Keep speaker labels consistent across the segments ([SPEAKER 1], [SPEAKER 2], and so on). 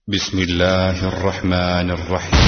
[SPEAKER 1] بسم الله الرحمن الرحيم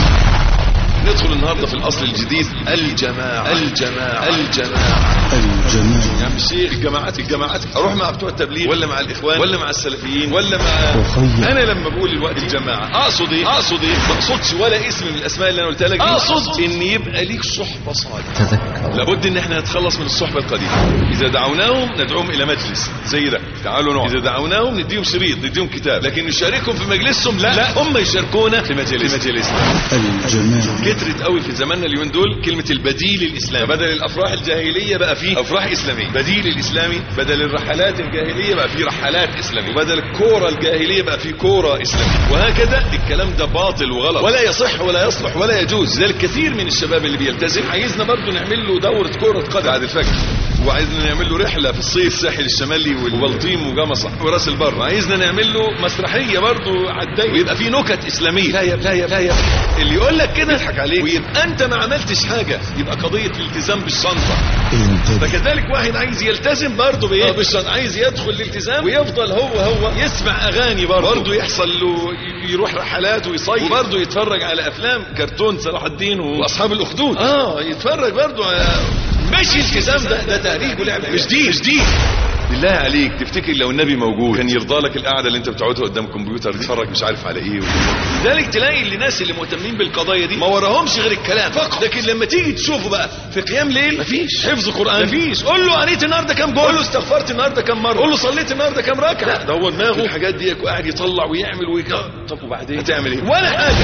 [SPEAKER 2] ندخل النهارده في الاصل الجديد الجماعه الجماعه الجماعه
[SPEAKER 1] الجماعة
[SPEAKER 2] يا عم الشيخ الجماعات الجماعات اروح مع بتوع التبليغ ولا مع الاخوان ولا مع السلفيين ولا مع
[SPEAKER 1] أخي.
[SPEAKER 2] انا لما بقول الوقت الجماعه اقصد ايه اقصد ايه ما اقصدش ولا اسم من الاسماء اللي انا قلتها لك دي. اقصد ان يبقى ليك صحبه صالحه
[SPEAKER 1] تذكر
[SPEAKER 2] لابد ان احنا نتخلص من الصحبه القديمه اذا دعوناهم ندعوهم الى مجلس زي ده تعالوا نقعد اذا دعوناهم نديهم شريط نديهم كتاب لكن نشاركهم في مجلسهم لا, لا. هم يشاركونا في مجالس في مجالسنا
[SPEAKER 1] الجماعة
[SPEAKER 2] كترت قوي في زماننا اليومين دول كلمه البديل الاسلامي بدل الافراح الجاهليه بقى فيه افراح اسلاميه بديل الاسلامي بدل الرحلات الجاهليه بقى فيه رحلات اسلاميه وبدل الكوره الجاهليه بقى فيه كوره اسلاميه وهكذا الكلام ده باطل وغلط ولا يصح ولا يصلح ولا يجوز لذلك كثير من الشباب اللي بيلتزم عايزنا برضو نعمل له دوره كره قدم بعد الفجر وعايزنا نعمل له رحله في الصيف الساحل الشمالي وبلطيم وجمصة وراس البر عايزنا نعمل له مسرحيه برضو على الدايره ويبقى في نكت اسلاميه لا يا لا يا لا يا اللي يقول لك كده يضحك عليك ويبقى انت ما عملتش حاجه يبقى قضيه الالتزام بالشنطه
[SPEAKER 1] انتبه
[SPEAKER 2] فكذلك واحد عايز يلتزم برضه بايه؟ بالشنطه عايز يدخل الالتزام ويفضل هو هو يسمع اغاني برضه برضه يحصل له يروح رحلات ويصيف وبرضه يتفرج على افلام كرتون صلاح الدين واصحاب الاخدود اه يتفرج برضه على مش الالتزام ده ده تهريج ولعب مش دين مش دين بالله عليك تفتكر لو النبي موجود كان يرضى لك القعده اللي انت بتقعدها قدام الكمبيوتر تتفرج مش عارف على ايه لذلك تلاقي اللي الناس اللي مهتمين بالقضايا دي ما وراهمش غير الكلام فقط لكن لما تيجي تشوفه بقى في قيام ليل مفيش حفظ قران مفيش قول له قريت النهارده كام جول قول له استغفرت النهارده كام مره قول له صليت النهارده كام ركعه لا ده هو دماغه الحاجات دي وقاعد يطلع ويعمل ويك طب وبعدين هتعمل ايه ولا حاجه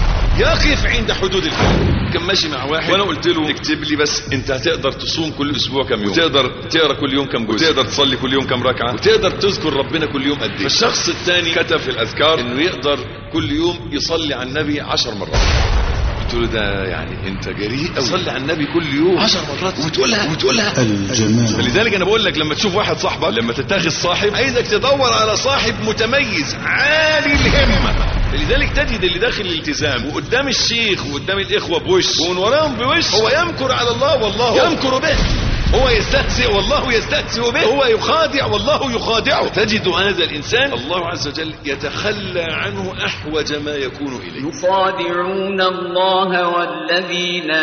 [SPEAKER 2] يقف عند حدود الكلام كان ماشي مع واحد وانا قلت له اكتب لي بس انت هتقدر تصوم كل اسبوع كم يوم وتقدر تقرا كل يوم كم جزء وتقدر تصلي كل يوم كم ركعه وتقدر تذكر ربنا كل يوم قد ايه فالشخص الثاني كتب في الاذكار انه يقدر كل يوم يصلي على النبي عشر مرات قلت له ده يعني انت جريء قوي صلي على النبي كل يوم عشر مرات وتقولها وتقولها
[SPEAKER 1] الجماعة
[SPEAKER 2] فلذلك انا بقول لك لما تشوف واحد صاحبك لما تتخذ صاحب عايزك تدور على صاحب متميز عالي الهمه لذلك تجد اللي داخل الالتزام وقدام الشيخ وقدام الاخوه بوش ومن وراهم بوش هو يمكر على الله والله يمكر به هو يستهزئ والله يستهزئ به هو يخادع والله يخادعه تجد هذا الانسان الله عز وجل يتخلى عنه احوج ما يكون اليه
[SPEAKER 3] يخادعون الله والذين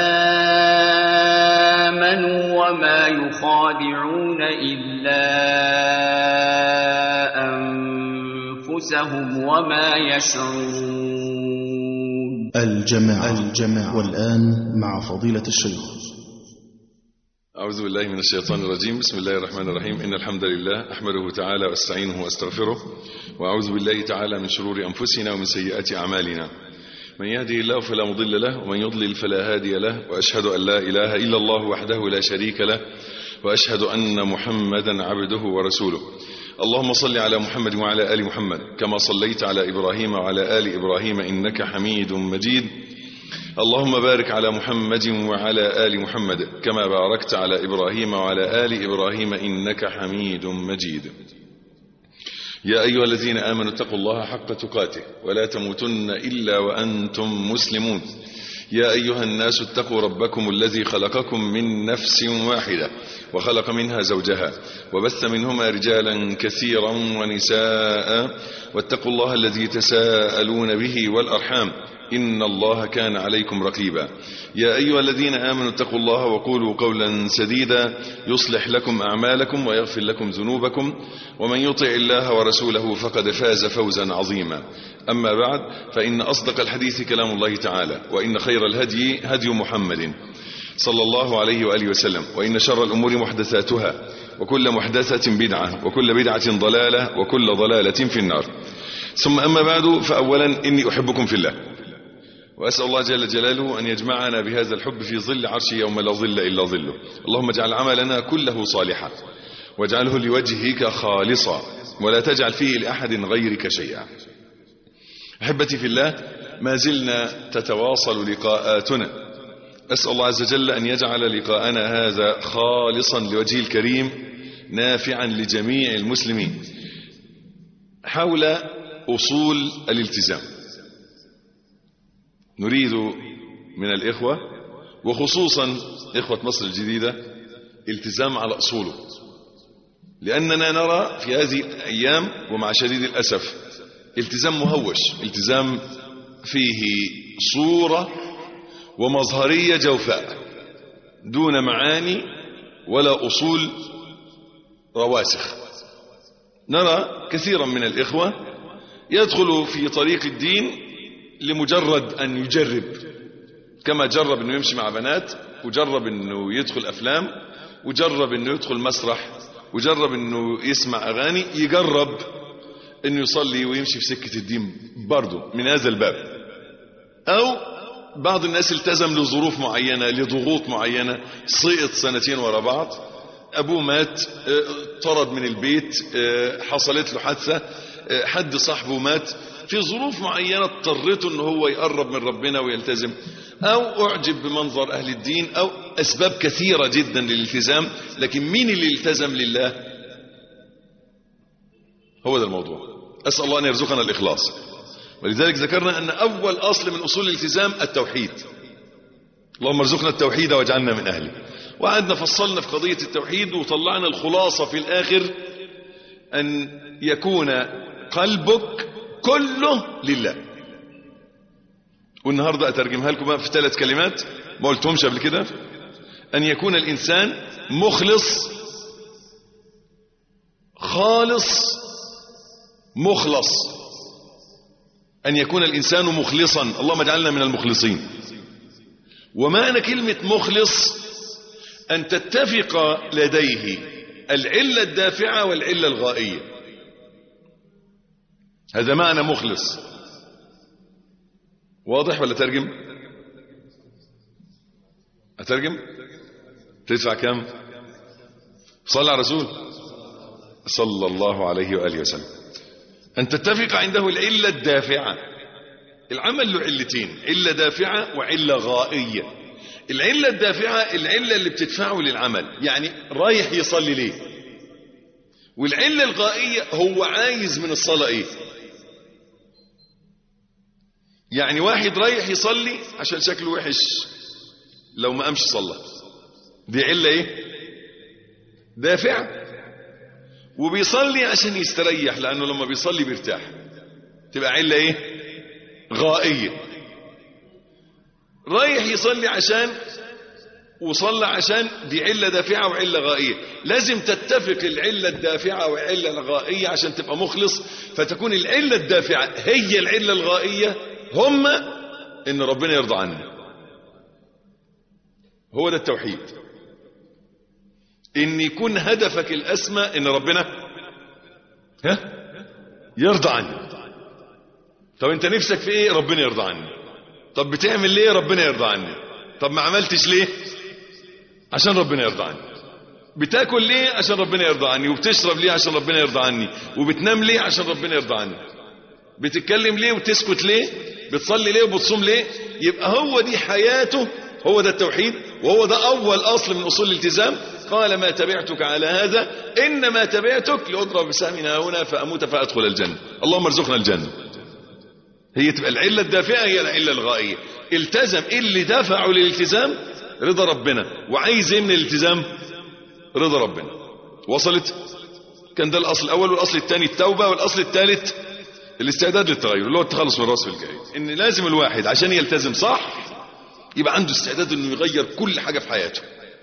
[SPEAKER 3] آمنوا وما يخادعون إلا أنفسهم وما يشعرون
[SPEAKER 1] الجماعة الجماعة والآن مع فضيلة الشيخ
[SPEAKER 2] أعوذ بالله من الشيطان الرجيم بسم الله الرحمن الرحيم إن الحمد لله أحمده تعالى وأستعينه وأستغفره وأعوذ بالله تعالى من شرور أنفسنا ومن سيئات أعمالنا من يهدي الله فلا مضل له ومن يضلل فلا هادي له وأشهد أن لا إله إلا الله وحده لا شريك له وأشهد أن محمدا عبده ورسوله اللهم صل على محمد وعلى آل محمد كما صليت على إبراهيم وعلى آل إبراهيم إنك حميد مجيد اللهم بارك على محمد وعلى آل محمد كما باركت على إبراهيم وعلى آل إبراهيم إنك حميد مجيد يا أيها الذين آمنوا اتقوا الله حق تقاته ولا تموتن إلا وأنتم مسلمون يا أيها الناس اتقوا ربكم الذي خلقكم من نفس واحدة وخلق منها زوجها وبث منهما رجالا كثيرا ونساء واتقوا الله الذي تساءلون به والأرحام إن الله كان عليكم رقيبا يا أيها الذين آمنوا اتقوا الله وقولوا قولا سديدا يصلح لكم أعمالكم ويغفر لكم ذنوبكم ومن يطع الله ورسوله فقد فاز فوزا عظيما أما بعد فإن أصدق الحديث كلام الله تعالى وإن خير الهدي هدي محمد صلى الله عليه وآله وسلم وإن شر الأمور محدثاتها وكل محدثة بدعة وكل بدعة ضلالة وكل ضلالة في النار ثم أما بعد فأولا إني أحبكم في الله وأسأل الله جل جلاله أن يجمعنا بهذا الحب في ظل عرشه يوم لا ظل إلا ظله اللهم اجعل عملنا كله صالحا واجعله لوجهك خالصا ولا تجعل فيه لأحد غيرك شيئا أحبتي في الله ما زلنا تتواصل لقاءاتنا أسأل الله عز وجل أن يجعل لقاءنا هذا خالصا لوجهه الكريم نافعا لجميع المسلمين حول أصول الالتزام نريد من الإخوة وخصوصا إخوة مصر الجديدة التزام على أصوله لأننا نرى في هذه الأيام ومع شديد الأسف التزام مهوش التزام فيه صورة ومظهرية جوفاء دون معاني ولا أصول رواسخ نرى كثيرا من الإخوة يدخل في طريق الدين لمجرد أن يجرب كما جرب أنه يمشي مع بنات وجرب أنه يدخل أفلام وجرب أنه يدخل مسرح وجرب أنه يسمع أغاني يجرب أنه يصلي ويمشي في سكة الدين برضه من هذا الباب أو بعض الناس التزم لظروف معينة لضغوط معينة سقط سنتين ورا بعض أبوه مات اه، طرد من البيت اه، حصلت له حادثة اه، حد صاحبه مات في ظروف معينة اضطرته ان هو يقرب من ربنا ويلتزم او اعجب بمنظر اهل الدين او اسباب كثيرة جدا للالتزام لكن مين اللي التزم لله هو ده الموضوع اسأل الله ان يرزقنا الاخلاص ولذلك ذكرنا ان اول اصل من اصول الالتزام التوحيد اللهم ارزقنا التوحيد واجعلنا من اهله وقعدنا فصلنا في قضية التوحيد وطلعنا الخلاصة في الاخر ان يكون قلبك كله لله والنهاردة اترجمها لكم بقى في ثلاث كلمات ما قلتهمش قبل كده ان يكون الانسان مخلص خالص مخلص أن يكون الإنسان مخلصا اللهم اجعلنا من المخلصين ومعنى كلمة مخلص أن تتفق لديه العلة الدافعة والعلة الغائية هذا معنى مخلص واضح ولا ترجم أترجم تدفع كم صلى على رسول صلى الله عليه وآله وسلم أن تتفق عنده العلة الدافعة العمل له علتين علة دافعة وعلة غائية العلة الدافعة العلة اللي بتدفعه للعمل يعني رايح يصلي ليه والعلة الغائية هو عايز من الصلاة ايه يعني واحد رايح يصلي عشان شكله وحش لو ما قامش صلى دي علة ايه دافعة وبيصلي عشان يستريح لانه لما بيصلي بيرتاح تبقى علة ايه غائية رايح يصلي عشان وصلى عشان دي علة دافعة وعلة غائية لازم تتفق العلة الدافعة والعلة الغائية عشان تبقى مخلص فتكون العلة الدافعة هي العلة الغائية هم ان ربنا يرضى عني هو ده التوحيد ان يكون هدفك الاسمى ان ربنا ها يرضى عني طب انت نفسك في ايه ربنا يرضى عني طب بتعمل ليه ربنا يرضى عني طب ما عملتش ليه عشان ربنا يرضى عني بتاكل ليه عشان ربنا يرضى عني وبتشرب ليه عشان ربنا يرضى عني وبتنام ليه عشان ربنا يرضى عني بتتكلم ليه وتسكت ليه بتصلي ليه وبتصوم ليه يبقى هو دي حياته هو ده التوحيد وهو ده أول أصل من أصول الالتزام قال ما تبعتك على هذا إنما تبعتك لأضرب بسهمنا هنا فأموت فأدخل الجنة اللهم ارزقنا الجنة هي تبقى العلة الدافئة هي العلة الغائية التزم إيه اللي دفعه للالتزام رضا ربنا وعايز ايه من الالتزام رضا ربنا وصلت كان ده الأصل الأول والأصل الثاني التوبة والأصل الثالث الاستعداد للتغير اللي هو التخلص من الراس في الجاي ان لازم الواحد عشان يلتزم صح يبقى عنده استعداد انه يغير كل حاجة في حياته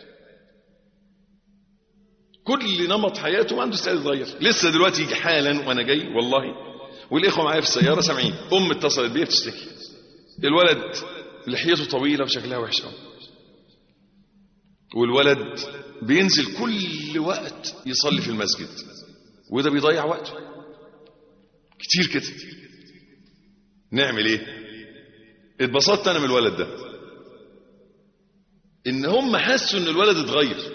[SPEAKER 2] كل نمط حياته عنده استعداد يغير لسه دلوقتي يجي حالا وانا جاي والله والاخوه معايا في السياره سامعين ام اتصلت بيا بتشتكي الولد لحيته طويله وشكلها وحش قوي والولد بينزل كل وقت يصلي في المسجد وده بيضيع وقته كتير كده نعمل ايه اتبسطت انا من الولد ده ان هم حسوا ان الولد اتغير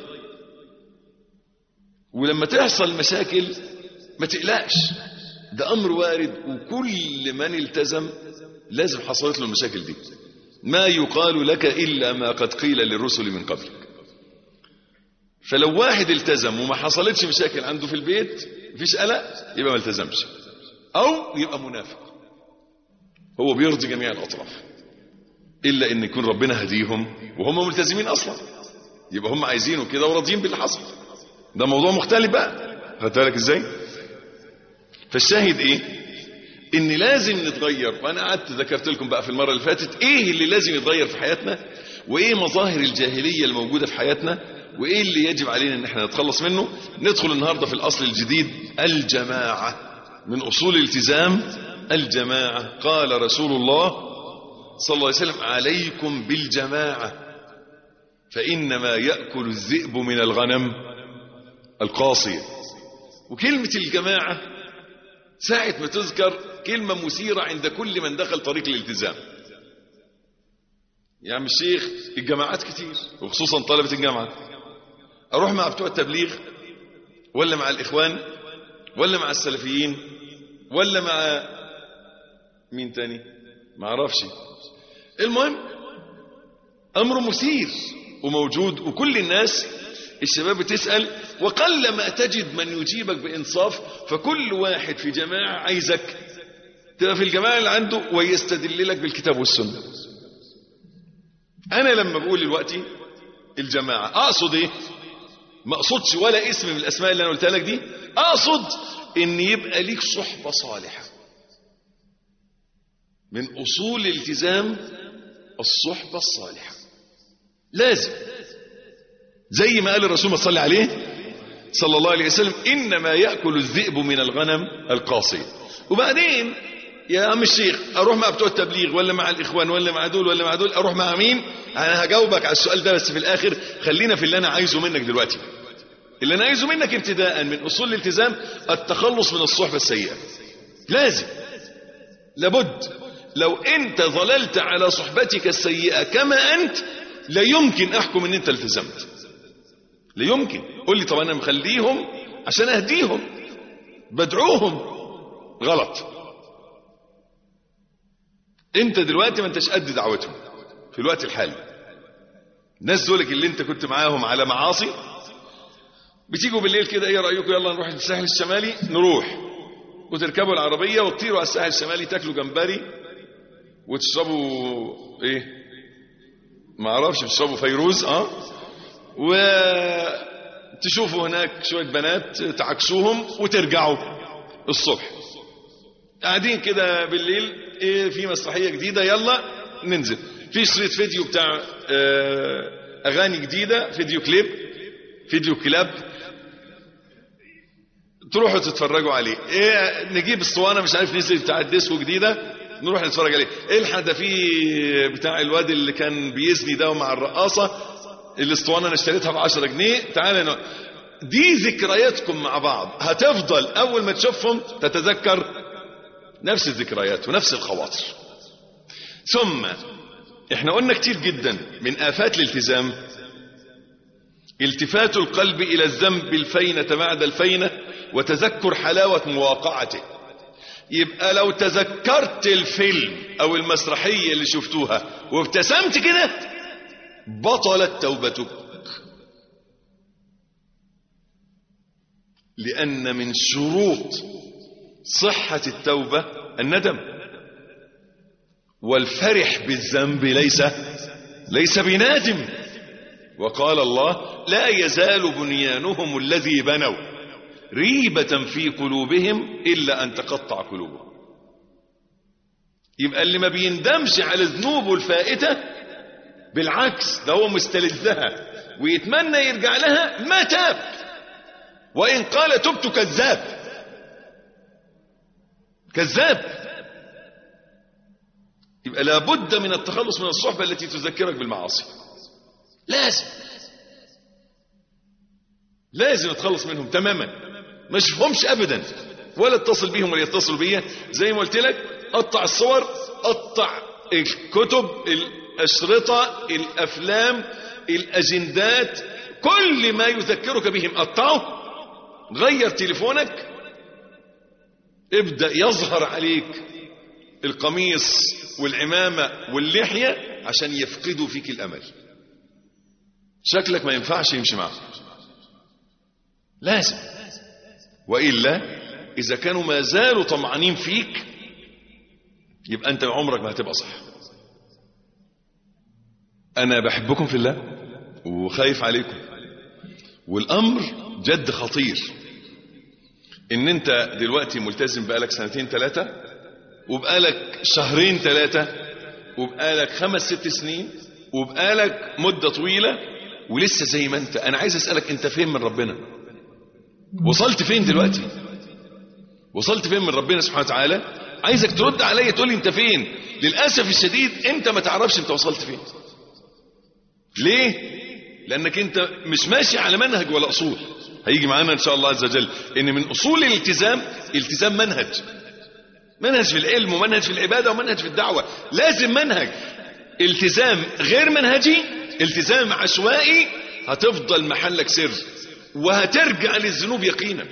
[SPEAKER 2] ولما تحصل مشاكل ما تقلقش ده امر وارد وكل من التزم لازم حصلت له المشاكل دي ما يقال لك الا ما قد قيل للرسل من قبلك فلو واحد التزم وما حصلتش مشاكل عنده في البيت مفيش قلق يبقى ما التزمش او يبقى منافق هو بيرضي جميع الاطراف الا ان يكون ربنا هديهم وهم ملتزمين اصلا يبقى هم عايزينه كده وراضيين باللي حصل ده موضوع مختلف بقى خدت بالك ازاي فالشاهد ايه ان لازم نتغير وانا قعدت ذكرت لكم بقى في المره اللي فاتت ايه اللي لازم يتغير في حياتنا وايه مظاهر الجاهليه الموجوده في حياتنا وايه اللي يجب علينا ان احنا نتخلص منه ندخل النهارده في الاصل الجديد الجماعه من اصول الالتزام الجماعه قال رسول الله صلى الله عليه وسلم عليكم بالجماعه فانما ياكل الذئب من الغنم القاصيه وكلمه الجماعه ساعه ما تذكر كلمه مثيره عند كل من دخل طريق الالتزام يا عم الشيخ الجماعات كتير وخصوصا طلبه الجامعه اروح مع بتوع التبليغ ولا مع الاخوان ولا مع السلفيين ولا مع مين تاني ما اعرفش المهم امر مثير وموجود وكل الناس الشباب بتسال وقل ما تجد من يجيبك بانصاف فكل واحد في جماعه عايزك تبقى في الجماعه اللي عنده ويستدل لك بالكتاب والسنه انا لما بقول دلوقتي الجماعه اقصد ايه ما اقصدش ولا اسم من الاسماء اللي انا قلتها لك دي اقصد ان يبقى ليك صحبه صالحه من اصول الالتزام الصحبه الصالحه لازم زي ما قال الرسول صلى الله عليه صلى الله عليه وسلم انما ياكل الذئب من الغنم القاصيه وبعدين يا عم الشيخ اروح مع بتوع التبليغ ولا مع الاخوان ولا مع دول ولا مع دول اروح مع مين انا هجاوبك على السؤال ده بس في الاخر خلينا في اللي انا عايزه منك دلوقتي اللي انا عايزه منك ابتداء من اصول الالتزام التخلص من الصحبه السيئه لازم لابد لو انت ظللت على صحبتك السيئه كما انت لا يمكن احكم ان انت التزمت لا يمكن قول لي طب انا مخليهم عشان اهديهم بدعوهم غلط انت دلوقتي ما انتش قد دعوتهم في الوقت الحالي الناس دولك اللي انت كنت معاهم على معاصي بتيجوا بالليل كده ايه رايكم يلا نروح الساحل الشمالي نروح وتركبوا العربيه وتطيروا على الساحل الشمالي تاكلوا جمبري وتشربوا ايه ما اعرفش بتشربوا فيروز اه وتشوفوا هناك شويه بنات تعكسوهم وترجعوا الصبح قاعدين كده بالليل ايه في مسرحيه جديده يلا ننزل في شريط فيديو بتاع آه اغاني جديده فيديو كليب فيديو كلاب تروحوا تتفرجوا عليه ايه نجيب اسطوانه مش عارف نزل بتاع الديسكو جديده نروح نتفرج عليه الحق ده في بتاع الواد اللي كان بيزني ده مع الرقاصه الاسطوانه انا اشتريتها ب 10 جنيه تعالى ن... دي ذكرياتكم مع بعض هتفضل اول ما تشوفهم تتذكر نفس الذكريات ونفس الخواطر ثم احنا قلنا كتير جدا من آفات الالتزام التفات القلب إلى الذنب الفينة بعد الفينة وتذكر حلاوة مواقعته يبقى لو تذكرت الفيلم أو المسرحية اللي شفتوها وابتسمت كده بطلت توبتك لأن من شروط صحة التوبة الندم والفرح بالذنب ليس ليس بنادم وقال الله لا يزال بنيانهم الذي بنوا ريبة في قلوبهم إلا أن تقطع قلوبهم يبقى اللي ما بيندمش على ذنوبه الفائتة بالعكس ده هو مستلذها ويتمنى يرجع لها ما تاب وإن قال تبت كذاب كذاب يبقى لابد من التخلص من الصحبة التي تذكرك بالمعاصي لازم لازم اتخلص منهم تماما ما اشوفهمش ابدا ولا اتصل بيهم ولا يتصلوا بيا زي ما قلت لك قطع الصور قطع الكتب الاشرطه الافلام الاجندات كل ما يذكرك بهم قطعه غير تليفونك ابدا يظهر عليك القميص والعمامه واللحيه عشان يفقدوا فيك الامل شكلك ما ينفعش يمشي معه لازم وإلا إذا كانوا ما زالوا طمعانين فيك يبقى أنت عمرك ما هتبقى صح أنا بحبكم في الله وخايف عليكم والأمر جد خطير إن أنت دلوقتي ملتزم بقالك سنتين ثلاثة وبقالك شهرين ثلاثة وبقالك خمس ست سنين وبقالك مدة طويلة ولسه زي ما انت انا عايز اسألك انت فين من ربنا وصلت فين دلوقتي وصلت فين من ربنا سبحانه وتعالى عايزك ترد عليا تقول لي انت فين للاسف الشديد انت ما تعرفش انت وصلت فين ليه لانك انت مش ماشي على منهج ولا اصول هيجي معانا ان شاء الله عز وجل ان من اصول الالتزام التزام منهج منهج في العلم ومنهج في العباده ومنهج في الدعوه لازم منهج التزام غير منهجي التزام عشوائي هتفضل محلك سر وهترجع للذنوب يقينا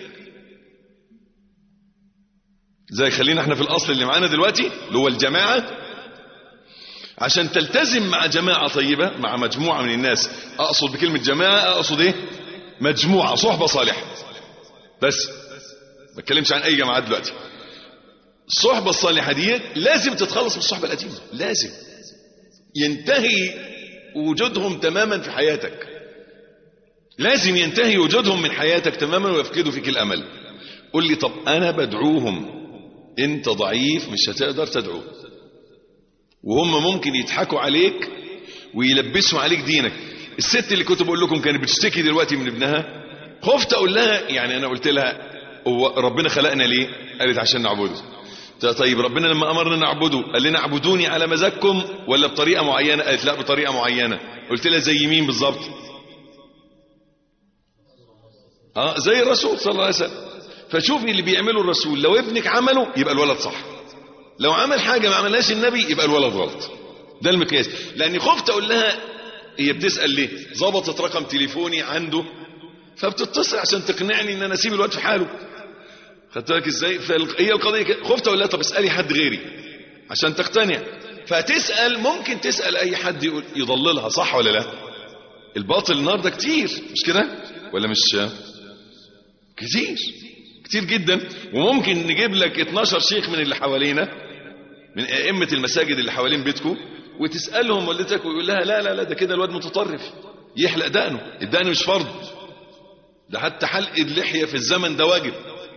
[SPEAKER 2] زي خلينا احنا في الاصل اللي معانا دلوقتي اللي هو الجماعه عشان تلتزم مع جماعه طيبه مع مجموعه من الناس اقصد بكلمه جماعه اقصد ايه مجموعه صحبه صالحه بس ما اتكلمش عن اي جماعات دلوقتي الصحبه الصالحه دي لازم تتخلص من الصحبه القديمه لازم ينتهي وجودهم تماما في حياتك لازم ينتهي وجودهم من حياتك تماما ويفقدوا فيك الامل قل لي طب انا بدعوهم انت ضعيف مش هتقدر تدعو وهم ممكن يضحكوا عليك ويلبسوا عليك دينك الست اللي كنت بقول لكم كانت بتشتكي دلوقتي من ابنها خفت اقول لها يعني انا قلت لها هو ربنا خلقنا ليه قالت عشان نعبده طيب ربنا لما امرنا نعبده قال لنا اعبدوني على مزاجكم ولا بطريقه معينه قالت لا بطريقه معينه قلت لها زي مين بالظبط اه زي الرسول صلى الله عليه وسلم فشوفي اللي بيعمله الرسول لو ابنك عمله يبقى الولد صح لو عمل حاجه ما عملهاش النبي يبقى الولد غلط ده المقياس لاني خفت اقول لها هي بتسال ليه ظبطت رقم تليفوني عنده فبتتصل عشان تقنعني ان انا اسيب الواد في حاله خدت بالك ازاي فهي القضيه كده. خفت اقول لها طب اسالي حد غيري عشان تقتنع فتسال ممكن تسال اي حد يقول يضللها صح ولا لا الباطل النهارده كتير مش كده ولا مش كتير كتير جدا وممكن نجيب لك 12 شيخ من اللي حوالينا من ائمه المساجد اللي حوالين بيتكم وتسالهم والدتك ويقول لها لا لا لا ده كده الواد متطرف يحلق دقنه الدقن مش فرض ده حتى حلق اللحيه في الزمن ده واجب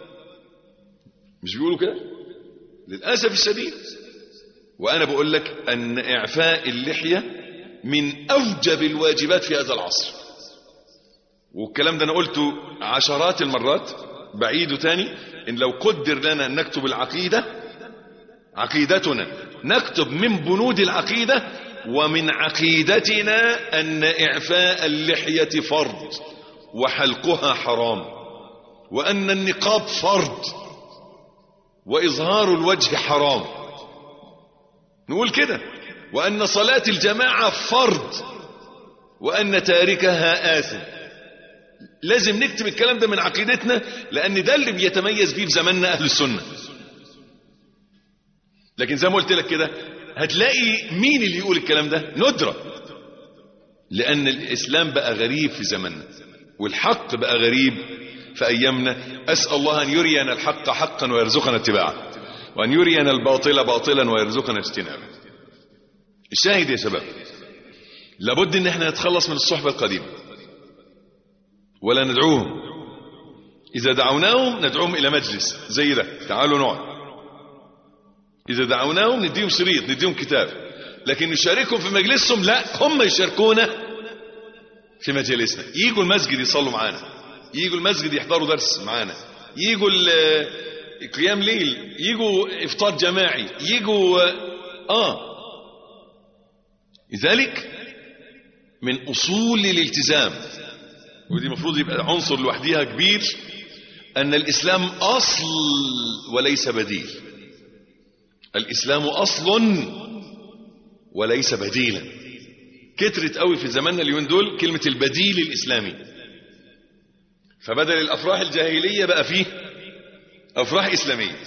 [SPEAKER 2] مش بيقولوا كده للاسف الشديد وانا بقول لك ان اعفاء اللحيه من اوجب الواجبات في هذا العصر والكلام ده انا قلته عشرات المرات بعيده تاني ان لو قدر لنا ان نكتب العقيده عقيدتنا نكتب من بنود العقيده ومن عقيدتنا ان اعفاء اللحيه فرض وحلقها حرام وان النقاب فرض واظهار الوجه حرام نقول كده وان صلاه الجماعه فرض وان تاركها آثم لازم نكتب الكلام ده من عقيدتنا لان ده اللي بيتميز بيه في زماننا اهل السنه لكن زي ما قلت لك كده هتلاقي مين اللي يقول الكلام ده ندره لان الاسلام بقى غريب في زماننا والحق بقى غريب في ايامنا اسال الله ان يرينا الحق حقا ويرزقنا اتباعه وان يرينا الباطل باطلا ويرزقنا اجتنابه الشاهد يا شباب لابد ان احنا نتخلص من الصحبه القديمه ولا ندعوهم إذا دعوناهم ندعوهم إلى مجلس زي ده تعالوا نقعد إذا دعوناهم نديهم شريط نديهم كتاب لكن نشاركهم في مجلسهم لا هم يشاركونا في مجالسنا يجوا المسجد يصلوا معانا يجوا المسجد يحضروا درس معانا يجوا قيام ليل يجوا افطار جماعي يجوا اه لذلك من اصول الالتزام ودي المفروض يبقى عنصر لوحديها كبير ان الاسلام اصل وليس بديل الاسلام اصل وليس بديلا كترت قوي في زماننا اليومين دول كلمه البديل الاسلامي فبدل الافراح الجاهليه بقى فيه افراح اسلاميه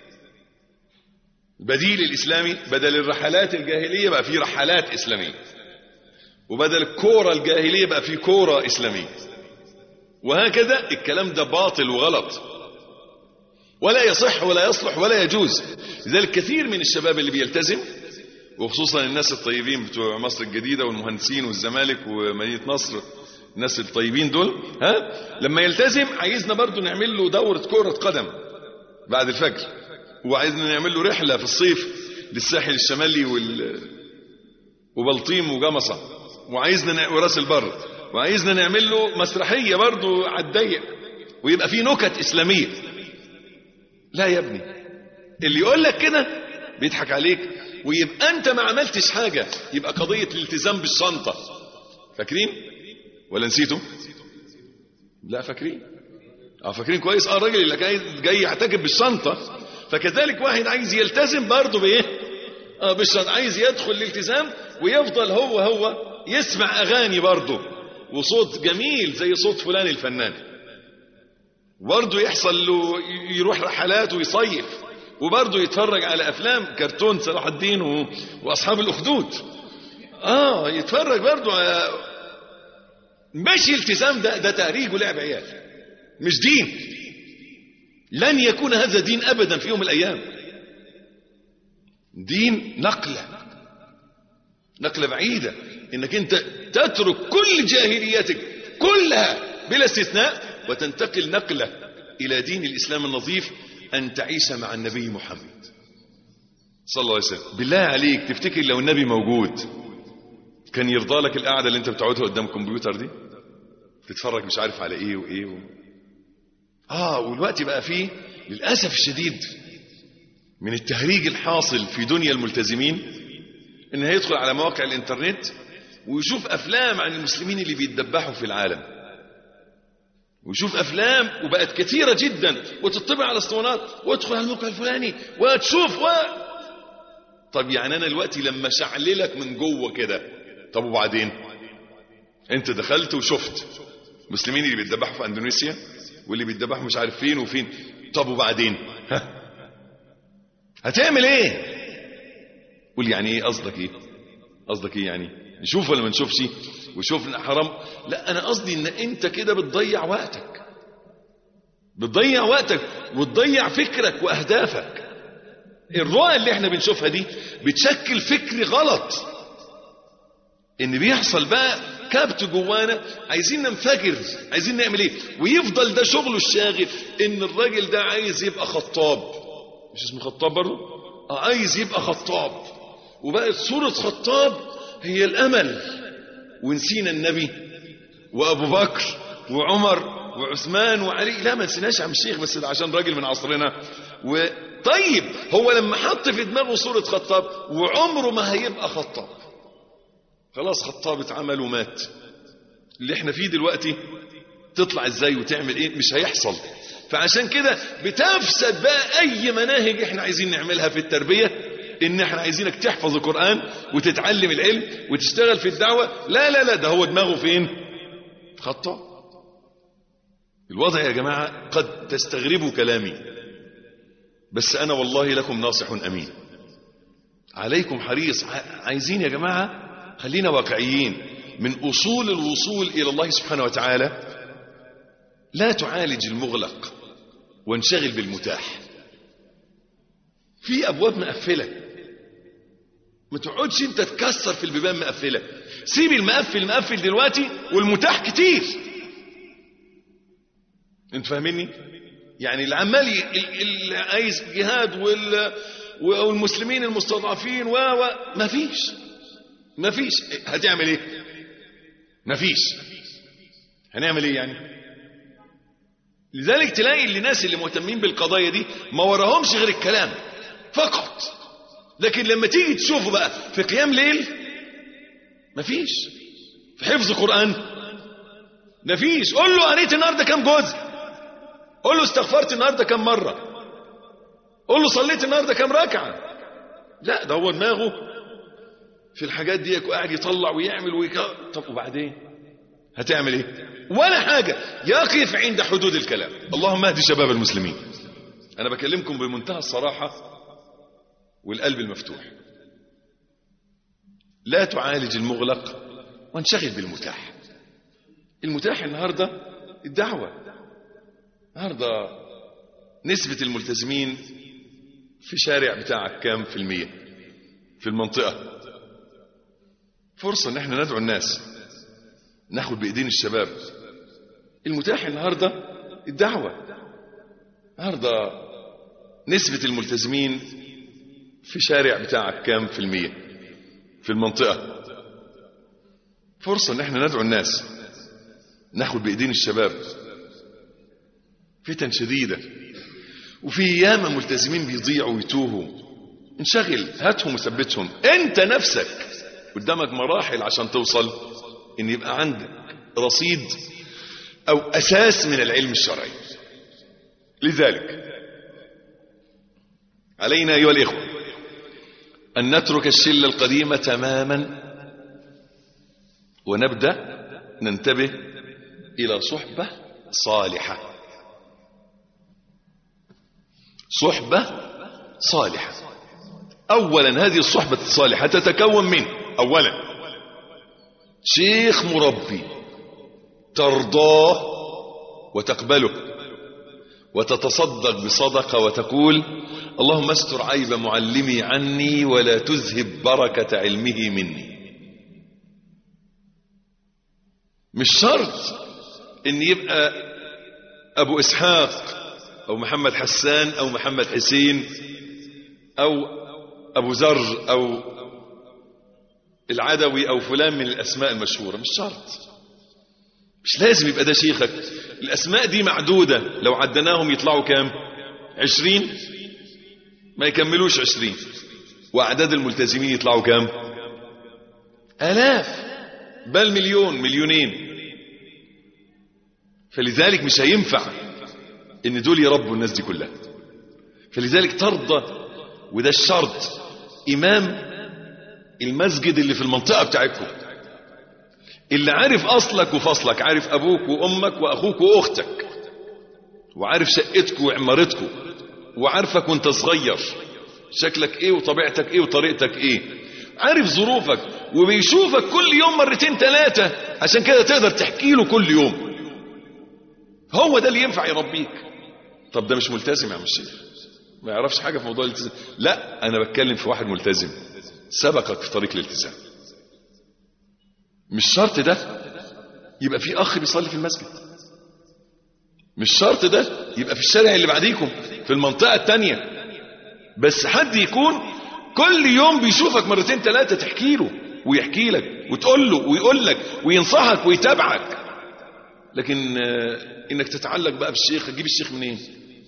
[SPEAKER 2] البديل الاسلامي بدل الرحلات الجاهليه بقى فيه رحلات اسلاميه وبدل الكوره الجاهليه بقى فيه كوره اسلاميه وهكذا الكلام ده باطل وغلط ولا يصح ولا يصلح ولا يجوز لذلك كثير من الشباب اللي بيلتزم وخصوصا الناس الطيبين بتوع مصر الجديدة والمهندسين والزمالك ومدينة نصر الناس الطيبين دول ها لما يلتزم عايزنا برضو نعمل له دورة كرة قدم بعد الفجر وعايزنا نعمل له رحله في الصيف للساحل الشمالي وال وبلطيم وجمصه وعايزنا نع... وراس البر وعايزنا نعمل له مسرحيه برضو على الضيق ويبقى فيه نكت اسلاميه لا يا ابني اللي يقول لك كده بيضحك عليك ويبقى انت ما عملتش حاجه يبقى قضيه الالتزام بالشنطه فاكرين ولا نسيتوا لا فاكرين اه فاكرين كويس اه الراجل اللي جاي جاي يعتكف بالشنطه فكذلك واحد عايز يلتزم برضه بايه اه بالشنطه عايز يدخل الالتزام ويفضل هو هو يسمع اغاني برضه وصوت جميل زي صوت فلان الفنان برضه يحصل له يروح رحلات ويصيف وبرضه يتفرج على افلام كرتون صلاح الدين و... واصحاب الاخدود اه يتفرج برضه على مش التزام ده ده تهريج ولعب عيال مش دين لن يكون هذا دين ابدا في يوم من الايام دين نقله نقله بعيده انك انت تترك كل جاهليتك كلها بلا استثناء وتنتقل نقله الى دين الاسلام النظيف ان تعيش مع النبي محمد صلى الله عليه وسلم بالله عليك تفتكر لو النبي موجود كان يرضى لك القعده اللي انت بتقعدها قدام الكمبيوتر دي تتفرج مش عارف على ايه وايه و... اه والوقت بقى فيه للاسف الشديد من التهريج الحاصل في دنيا الملتزمين ان هيدخل على مواقع الانترنت ويشوف افلام عن المسلمين اللي بيتدبحوا في العالم ويشوف افلام وبقت كثيره جدا وتطبع على اسطوانات وادخل على الموقع الفلاني وتشوف و... طب يعني انا دلوقتي لما شعللك من جوه كده طب وبعدين انت دخلت وشفت مسلمين اللي بيتذبحوا في اندونيسيا واللي بيتذبحوا مش عارف فين وفين طب وبعدين ها هتعمل ايه قول يعني ايه قصدك ايه قصدك ايه يعني نشوف ولا ما نشوفش وشوف ان حرام لا انا قصدي ان انت كده بتضيع وقتك بتضيع وقتك وتضيع فكرك واهدافك الرؤى اللي احنا بنشوفها دي بتشكل فكر غلط ان بيحصل بقى كبت جوانا عايزين ننفجر عايزين نعمل ايه ويفضل ده شغله الشاغل ان الراجل ده عايز يبقى خطاب مش اسمه خطاب برضه اه عايز يبقى خطاب وبقت صورة خطاب هي الامل ونسينا النبي وابو بكر وعمر وعثمان وعلي لا ما نسيناش عم الشيخ بس ده عشان راجل من عصرنا وطيب هو لما حط في دماغه صورة خطاب وعمره ما هيبقى خطاب خلاص خطاب اتعمل ومات اللي احنا فيه دلوقتي تطلع ازاي وتعمل ايه مش هيحصل فعشان كده بتفسد بقى اي مناهج احنا عايزين نعملها في التربية ان احنا عايزينك تحفظ القرآن وتتعلم العلم وتشتغل في الدعوة لا لا لا ده هو دماغه فين خطاب الوضع يا جماعة قد تستغربوا كلامي بس انا والله لكم ناصح امين عليكم حريص عايزين يا جماعة خلينا واقعيين من أصول الوصول إلى الله سبحانه وتعالى لا تعالج المغلق وانشغل بالمتاح في أبواب مقفلة ما تقعدش انت تكسر في البيبان مقفلة سيب المقفل مقفل دلوقتي والمتاح كتير انت فاهميني يعني العمال اللي عايز جهاد وال والمسلمين المستضعفين و ما فيش ما فيش هتعمل ايه ما فيش هنعمل ايه يعني لذلك تلاقي الناس اللي مهتمين بالقضايا دي ما وراهمش غير الكلام فقط لكن لما تيجي تشوفه بقى في قيام ليل ما فيش في حفظ قرآن ما فيش قول له قريت النهارده كام جزء قول له استغفرت النهارده كام مرة قول له صليت النهارده كام ركعة لا ده هو دماغه في الحاجات دي قاعد يطلع ويعمل ويكا طب وبعدين هتعمل ايه ولا حاجة يقف عند حدود الكلام اللهم اهدي شباب المسلمين انا بكلمكم بمنتهى الصراحة والقلب المفتوح لا تعالج المغلق وانشغل بالمتاح المتاح النهاردة الدعوة النهاردة نسبة الملتزمين في شارع بتاعك كام في المية في المنطقة فرصة ان احنا ندعو الناس ناخد بايدين الشباب المتاح النهاردة الدعوة النهاردة نسبة الملتزمين في شارع بتاعك كام في المية في المنطقة فرصة ان احنا ندعو الناس ناخد بايدين الشباب فتن شديدة وفي ياما ملتزمين بيضيعوا ويتوهوا انشغل هاتهم وثبتهم انت نفسك قدامك مراحل عشان توصل ان يبقى عندك رصيد او اساس من العلم الشرعي لذلك علينا ايها الاخوه ان نترك الشله القديمه تماما ونبدا ننتبه الى صحبه صالحه صحبه صالحه اولا هذه الصحبه الصالحه تتكون من اولا شيخ مربي ترضاه وتقبله وتتصدق بصدقه وتقول اللهم استر عيب معلمي عني ولا تذهب بركه علمه مني مش شرط ان يبقى ابو اسحاق او محمد حسان او محمد حسين او ابو ذر او العدوي او فلان من الاسماء المشهوره مش شرط مش لازم يبقى ده شيخك الاسماء دي معدوده لو عدناهم يطلعوا كام عشرين ما يكملوش عشرين واعداد الملتزمين يطلعوا كام الاف بل مليون مليونين فلذلك مش هينفع ان دول يربوا الناس دي كلها فلذلك ترضى وده الشرط امام المسجد اللي في المنطقة بتاعتكم اللي عارف اصلك وفصلك عارف ابوك وامك واخوك واختك وعارف شقتك وعمارتكم وعارفك وانت صغير شكلك ايه وطبيعتك ايه وطريقتك ايه عارف ظروفك وبيشوفك كل يوم مرتين ثلاثة عشان كده تقدر تحكي له كل يوم هو ده اللي ينفع يربيك طب ده مش ملتزم يا عم الشيخ ما يعرفش حاجة في موضوع الالتزام لا انا بتكلم في واحد ملتزم سبقك في طريق الالتزام مش شرط ده يبقى في اخ بيصلي في المسجد مش شرط ده يبقى في الشارع اللي بعديكم في المنطقة التانية بس حد يكون كل يوم بيشوفك مرتين ثلاثة تحكي له ويحكي لك وتقول له ويقول لك وينصحك ويتابعك لكن آه، انك تتعلق بقى بالشيخ تجيب الشيخ منين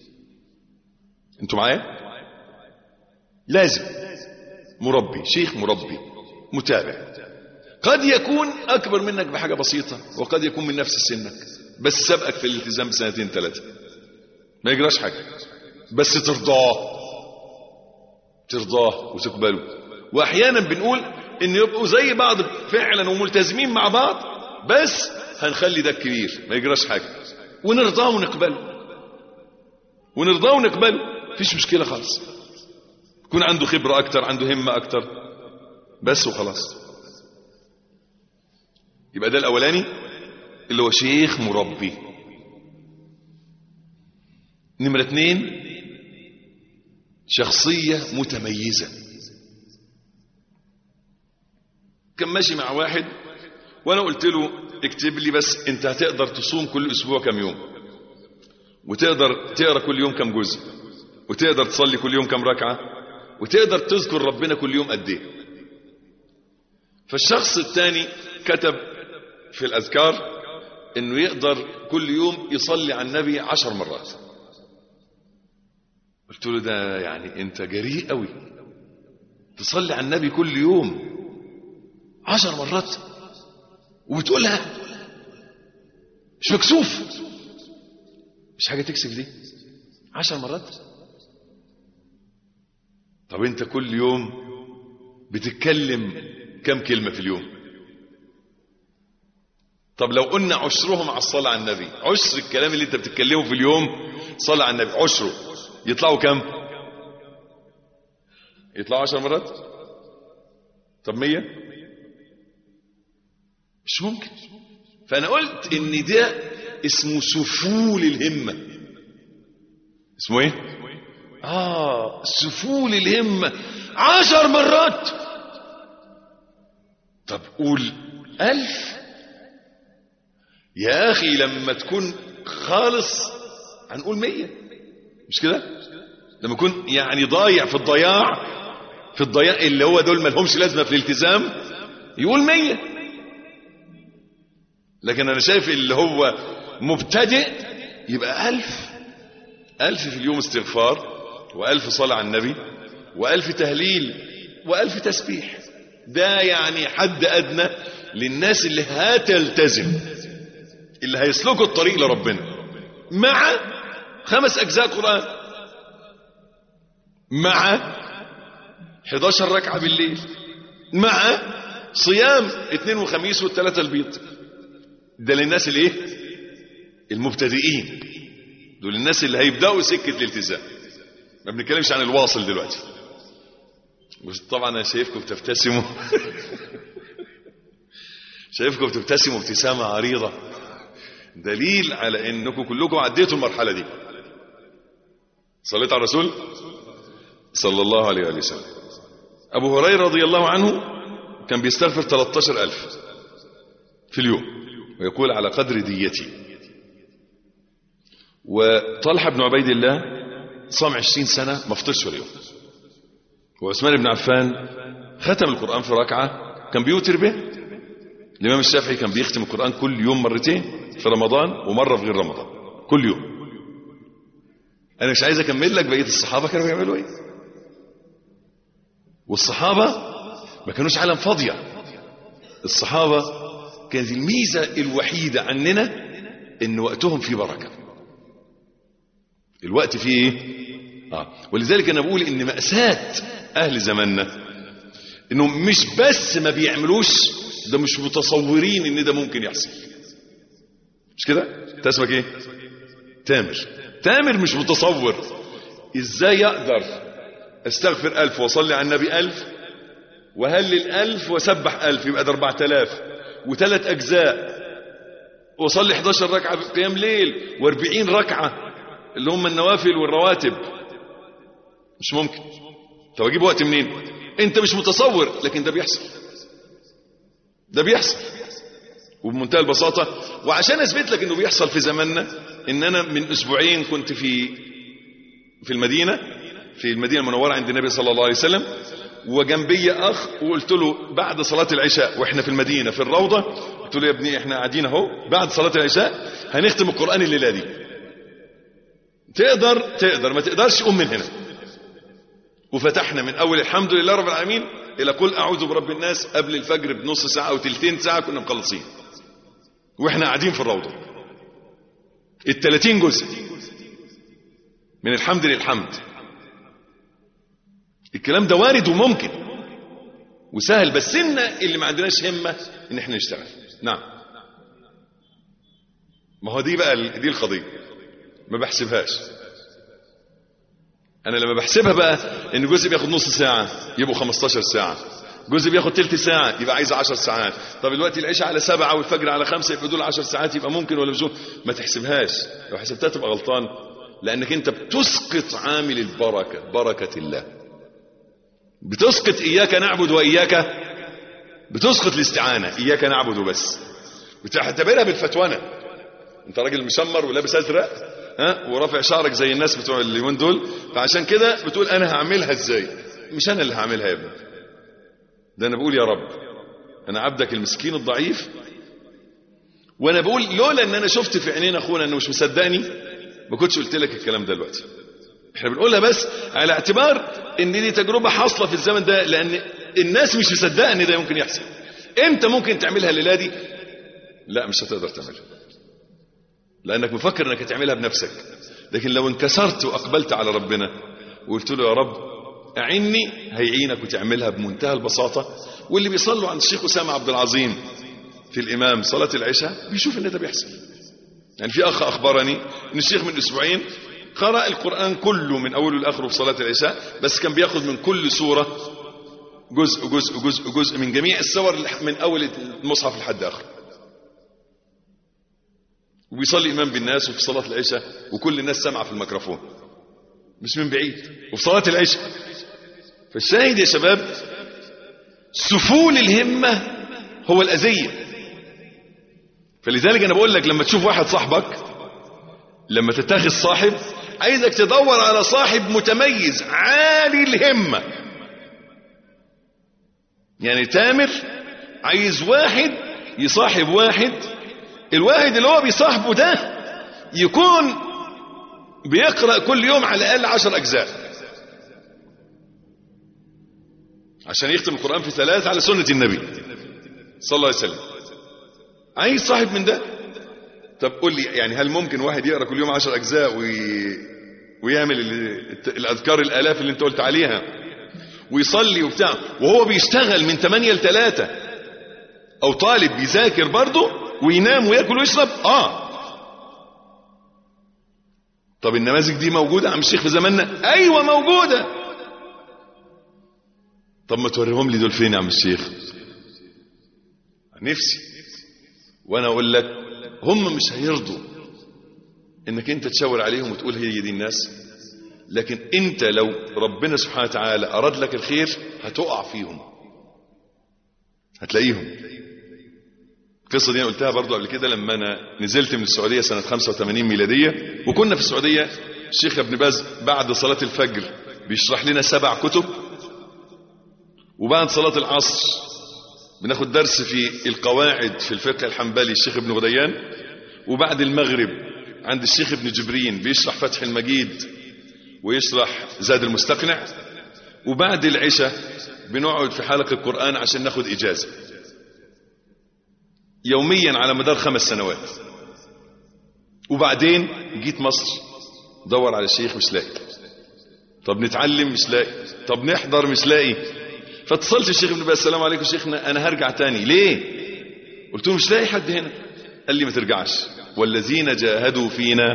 [SPEAKER 2] انتوا معايا لازم مربي شيخ مربي متابع قد يكون اكبر منك بحاجه بسيطه وقد يكون من نفس سنك بس سبقك في الالتزام بسنتين ثلاثه ما يجراش حاجه بس ترضاه ترضاه وتقبله واحيانا بنقول ان يبقوا زي بعض فعلا وملتزمين مع بعض بس هنخلي ده الكبير ما يجراش حاجه ونرضاه ونقبله ونرضاه ونقبله مفيش مشكله خالص يكون عنده خبره اكتر عنده همه اكتر بس وخلاص يبقى ده الاولاني اللي هو شيخ مربي نمرة اتنين شخصية متميزة كان ماشي مع واحد وانا قلت له اكتب لي بس انت هتقدر تصوم كل اسبوع كم يوم وتقدر تقرا كل يوم كم جزء وتقدر تصلي كل يوم كم ركعة وتقدر تذكر ربنا كل يوم قد ايه فالشخص الثاني كتب في الاذكار انه يقدر كل يوم يصلي على النبي عشر مرات قلت له ده يعني انت جريء قوي تصلي على النبي كل يوم عشر مرات وبتقولها مش مكسوف مش حاجة تكسف دي عشر مرات طب انت كل يوم بتتكلم كم كلمة في اليوم طب لو قلنا عشرهم على الصلاة على النبي عشر الكلام اللي انت بتتكلمه في اليوم صلاة على النبي عشره يطلعوا كم يطلعوا عشر مرات طب مية مش ممكن فانا قلت ان ده اسمه سفول الهمة اسمه ايه اه سفول الهمة عشر مرات طب قول الف يا اخي لما تكون خالص هنقول مية مش كده لما يكون يعني ضايع في الضياع في الضياع اللي هو دول ما لهمش لازمه في الالتزام يقول مية لكن انا شايف اللي هو مبتدئ يبقى ألف ألف في اليوم استغفار وألف صلاة على النبي وألف تهليل وألف تسبيح ده يعني حد أدنى للناس اللي هتلتزم اللي هيسلكوا الطريق لربنا مع خمس أجزاء قرآن مع 11 ركعة بالليل مع صيام اثنين وخميس والثلاثة البيض ده للناس اللي ايه المبتدئين دول الناس اللي هيبدأوا سكة الالتزام ما بنتكلمش عن الواصل دلوقتي طبعا انا شايفكم بتبتسموا شايفكم بتبتسموا ابتسامة عريضة دليل على انكم كلكم عديتوا المرحلة دي صليت على الرسول صلى الله عليه وآله وسلم أبو هريرة رضي الله عنه كان بيستغفر 13000 في اليوم ويقول على قدر ديتي وطلحة بن عبيد الله صام 20 سنة ما فطرش ولا يوم وعثمان بن عفان ختم القرآن في ركعة كان بيوتر به الإمام الشافعي كان بيختم القرآن كل يوم مرتين في رمضان ومرة في غير رمضان كل يوم أنا مش عايز أكمل لك بقية الصحابة كانوا بيعملوا إيه والصحابة ما كانوش عالم فاضية الصحابة كانت الميزة الوحيدة عننا ان وقتهم فيه بركة الوقت فيه ايه آه. ولذلك انا بقول ان مأساة اهل زماننا انهم مش بس ما بيعملوش ده مش متصورين ان ده ممكن يحصل مش كده انت اسمك ايه تامر تامر مش متصور ازاي يقدر استغفر ألف وصلي على النبي ألف وهلل ألف وسبح ألف يبقى ده أربعة آلاف وثلاث أجزاء وصلي 11 ركعة قيام ليل واربعين ركعة اللي هم النوافل والرواتب مش ممكن طب أجيب وقت منين أنت مش متصور لكن ده بيحصل ده بيحصل وبمنتهى البساطة وعشان أثبت لك أنه بيحصل في زماننا إن أنا من أسبوعين كنت في في المدينة في المدينة المنورة عند النبي صلى الله عليه وسلم وجنبي أخ وقلت له بعد صلاة العشاء وإحنا في المدينة في الروضة قلت له يا ابني إحنا قاعدين أهو بعد صلاة العشاء هنختم القرآن الليلة دي تقدر تقدر ما تقدرش قوم من هنا وفتحنا من أول الحمد لله رب العالمين إلى قل أعوذ برب الناس قبل الفجر بنص ساعة أو تلتين ساعة كنا مخلصين وإحنا قاعدين في الروضة التلاتين جزء من الحمد للحمد الكلام ده وارد وممكن وسهل بس إن اللي ما عندناش همة ان احنا نشتغل نعم ما هو دي بقى دي القضية ما بحسبهاش انا لما بحسبها بقى ان جزء بياخد نص ساعة يبقوا 15 ساعة جزء بياخد تلت ساعة يبقى عايز 10 ساعات طب دلوقتي العشاء على سبعة والفجر على خمسة يبقى دول 10 ساعات يبقى ممكن ولا مش ممكن ما تحسبهاش لو حسبتها تبقى غلطان لانك انت بتسقط عامل البركة بركة الله بتسقط إياك نعبد وإياك بتسقط الاستعانة إياك نعبد وبس بتعتبرها بالفتوانة انت راجل مشمر ولابس ازرق ها ورافع شعرك زي الناس بتوع اليومين دول فعشان كده بتقول انا هعملها ازاي مش انا اللي هعملها يا ابني ده انا بقول يا رب انا عبدك المسكين الضعيف وانا بقول لولا ان انا شفت في عينين اخونا انه مش مصدقني ما كنتش قلت لك الكلام ده دلوقتي احنا بنقولها بس على اعتبار ان دي تجربة حاصلة في الزمن ده لان الناس مش مصدقه ان ده يمكن يحصل امتى ممكن تعملها الليله دي لا مش هتقدر تعملها لانك مفكر انك هتعملها بنفسك لكن لو انكسرت واقبلت على ربنا وقلت له يا رب اعني هيعينك وتعملها بمنتهى البساطة واللي بيصلوا عند الشيخ أسامة عبد العظيم في الإمام صلاة العشاء بيشوف ان ده بيحصل يعني في أخ أخبرني ان الشيخ من أسبوعين قرأ القرآن كله من أوله لآخره في صلاة العشاء بس كان بياخد من كل سورة جزء جزء جزء جزء من جميع السور من أول المصحف لحد آخره وبيصلي إمام بالناس وفي صلاة العشاء وكل الناس سامعة في الميكروفون مش من بعيد وفي صلاة العشاء فالشاهد يا شباب سفول الهمة هو الأذية فلذلك أنا بقول لك لما تشوف واحد صاحبك لما تتخذ صاحب عايزك تدور على صاحب متميز عالي الهمة يعني تامر عايز واحد يصاحب واحد الواحد اللي هو بيصاحبه ده يكون بيقرأ كل يوم على الأقل عشر أجزاء عشان يختم القرآن في ثلاث على سنة النبي صلى الله عليه وسلم عايز صاحب من ده طب قول لي يعني هل ممكن واحد يقرأ كل يوم عشر أجزاء وي... ويعمل ال- الأذكار الآلاف اللي انت قلت عليها ويصلي وبتاع وهو بيشتغل من 8 ل 3 أو طالب بيذاكر برضه وينام وياكل ويشرب اه طب النماذج دي موجودة عم الشيخ في زماننا ايوه موجودة طب ما توريهم لي دول فين يا عم الشيخ نفسي وانا اقول لك هم مش هيرضوا انك انت تشاور عليهم وتقول هي دي الناس لكن انت لو ربنا سبحانه وتعالى اراد لك الخير هتقع فيهم هتلاقيهم القصة دي أنا قلتها برضو قبل كده لما أنا نزلت من السعودية سنة 85 ميلادية وكنا في السعودية الشيخ ابن باز بعد صلاة الفجر بيشرح لنا سبع كتب وبعد صلاة العصر بناخد درس في القواعد في الفقه الحنبلي الشيخ ابن غديان وبعد المغرب عند الشيخ ابن جبرين بيشرح فتح المجيد ويشرح زاد المستقنع وبعد العشاء بنقعد في حلقة القرآن عشان ناخد إجازة يوميا على مدار خمس سنوات وبعدين جيت مصر دور على الشيخ مش لاقي طب نتعلم مش لاقي طب نحضر مش لاقي فاتصلت الشيخ ابن باز السلام عليكم شيخنا انا هرجع تاني ليه قلت له مش لاقي حد هنا قال لي ما ترجعش والذين جاهدوا فينا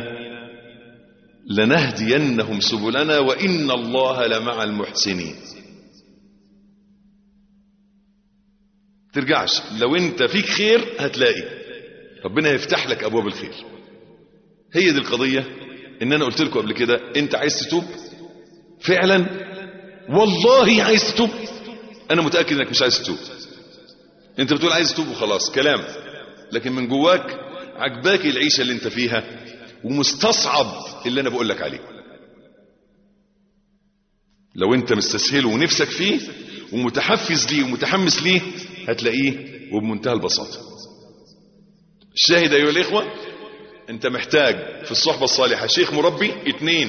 [SPEAKER 2] لنهدينهم سبلنا وان الله لمع المحسنين ترجعش لو انت فيك خير هتلاقي ربنا يفتح لك ابواب الخير هي دي القضية ان انا قلت لكم قبل كده انت عايز تتوب فعلا والله عايز تتوب انا متأكد انك مش عايز تتوب انت بتقول عايز تتوب وخلاص كلام لكن من جواك عجباك العيشة اللي انت فيها ومستصعب اللي انا بقول لك عليه لو انت مستسهله ونفسك فيه ومتحفز ليه ومتحمس ليه هتلاقيه وبمنتهى البساطة الشاهد أيها الإخوة أنت محتاج في الصحبة الصالحة شيخ مربي اتنين